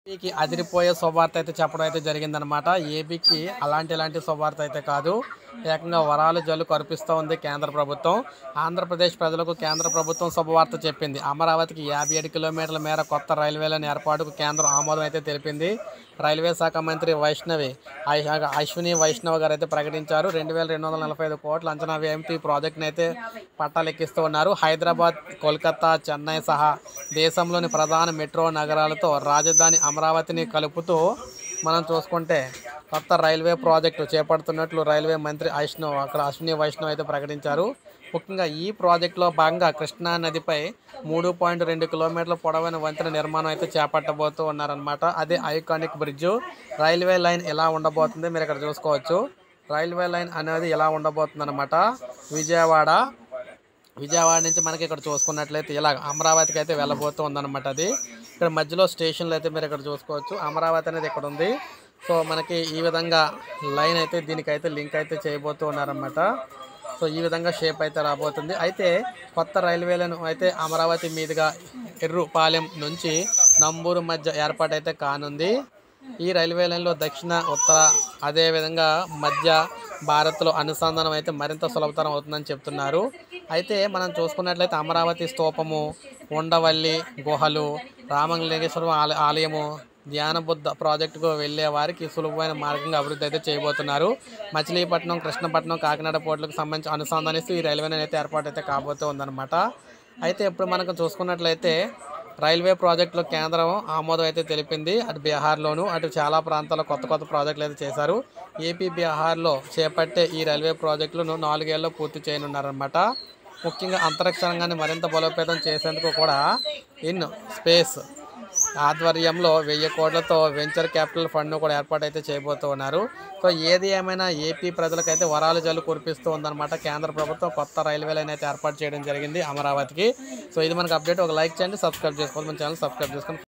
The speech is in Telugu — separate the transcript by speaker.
Speaker 1: ఏపీకి అదిరిపోయే శుభవార్త అయితే చెప్పడం అయితే జరిగిందనమాట ఏపీకి అలాంటి ఇలాంటి శుభవార్త అయితే కాదు ఏకంగా వరాలు జల్లు కనిపిస్తూ ఉంది కేంద్ర ప్రభుత్వం ఆంధ్రప్రదేశ్ ప్రజలకు కేంద్ర ప్రభుత్వం శుభవార్త చెప్పింది అమరావతికి యాభై ఏడు కిలోమీటర్ల మేర కొత్త రైల్వేలను ఏర్పాటుకు కేంద్రం ఆమోదం అయితే తెలిపింది రైల్వే శాఖ మంత్రి వైష్ణవి ఐ- అశ్విని వైష్ణవ్ గారు అయితే ప్రకటించారు రెండు వేల రెండు వందల నలభై ఐదు కోట్ల అంచనా వ్యయంతో ఈ ప్రాజెక్ట్ని అయితే పట్టాలెక్కిస్తూ ఉన్నారు హైదరాబాద్ కోల్కతా చెన్నై సహా దేశంలోని ప్రధాన మెట్రో నగరాలతో రాజధాని అమరావతిని కలుపుతూ మనం చూసుకుంటే కొత్త రైల్వే ప్రాజెక్టు చేపడుతున్నట్లు రైల్వే మంత్రి వైష్ణవ్ అక్కడ అశ్విని వైష్ణవ్ అయితే ప్రకటించారు ముఖ్యంగా ఈ ప్రాజెక్టులో భాగంగా కృష్ణా నదిపై మూడు పాయింట్ రెండు కిలోమీటర్ల పొడవైన వంతెన నిర్మాణం అయితే చేపట్టబోతూ ఉన్నారనమాట అదే ఐకానిక్ బ్రిడ్జ్ రైల్వే లైన్ ఎలా ఉండబోతుంది మీరు ఇక్కడ చూసుకోవచ్చు రైల్వే లైన్ అనేది ఎలా ఉండబోతుంది అనమాట విజయవాడ విజయవాడ నుంచి మనకి ఇక్కడ చూసుకున్నట్లయితే ఇలా అమరావతికి అయితే వెళ్ళబోతూ ఉందన్నమాట అది ఇక్కడ మధ్యలో స్టేషన్లు అయితే మీరు ఇక్కడ చూసుకోవచ్చు అమరావతి అనేది ఇక్కడ ఉంది సో మనకి ఈ విధంగా లైన్ అయితే దీనికైతే లింక్ అయితే చేయబోతూ ఉన్నారన్నమాట సో ఈ విధంగా షేప్ అయితే రాబోతుంది అయితే కొత్త రైల్వేలను అయితే అమరావతి మీదుగా ఎర్రుపాలెం నుంచి నంబూరు మధ్య ఏర్పాటైతే కానుంది ఈ రైల్వే లైన్లో దక్షిణ ఉత్తర అదేవిధంగా మధ్య భారత్లో అనుసంధానం అయితే మరింత సులభతరం అవుతుందని చెప్తున్నారు అయితే మనం చూసుకున్నట్లయితే అమరావతి స్తూపము ఉండవల్లి గుహలు రామలింగేశ్వరం ఆల ఆలయము ధ్యాన బుద్ధ ప్రాజెక్టుకు వెళ్ళే వారికి సులభమైన మార్గంగా అభివృద్ధి అయితే చేయబోతున్నారు మచిలీపట్నం కృష్ణపట్నం కాకినాడ పోర్టులకు సంబంధించి అనుసంధానిస్తూ ఈ రైల్వే లైన్ అయితే ఏర్పాటు అయితే కాబోతూ ఉందన్నమాట అయితే ఇప్పుడు మనకు చూసుకున్నట్లయితే రైల్వే ప్రాజెక్టులో కేంద్రం ఆమోదం అయితే తెలిపింది అటు బీహార్లోను అటు చాలా ప్రాంతాల్లో కొత్త కొత్త ప్రాజెక్టులు అయితే చేశారు ఏపీ బీహార్లో చేపట్టే ఈ రైల్వే ప్రాజెక్టులను నాలుగేళ్లలో పూర్తి చేయనున్నారన్నమాట ముఖ్యంగా అంతరిక్ష రంగాన్ని మరింత బలోపేతం చేసేందుకు కూడా ఇన్ స్పేస్ ఆధ్వర్యంలో వెయ్యి కోట్లతో వెంచర్ క్యాపిటల్ ఫండ్ను కూడా ఏర్పాటు అయితే చేయబోతూ ఉన్నారు సో ఏది ఏమైనా ఏపీ ప్రజలకైతే వరాలు జల్లు కురిపిస్తూ ఉందన్నమాట కేంద్ర ప్రభుత్వం కొత్త రైల్వే లైన్ అయితే ఏర్పాటు చేయడం జరిగింది అమరావతికి సో ఇది మనకు అప్డేట్ ఒక లైక్ చేయండి సబ్స్క్రైబ్ చేసుకోవాలి మన ఛానల్ సబ్స్క్రైబ్ చేసుకొని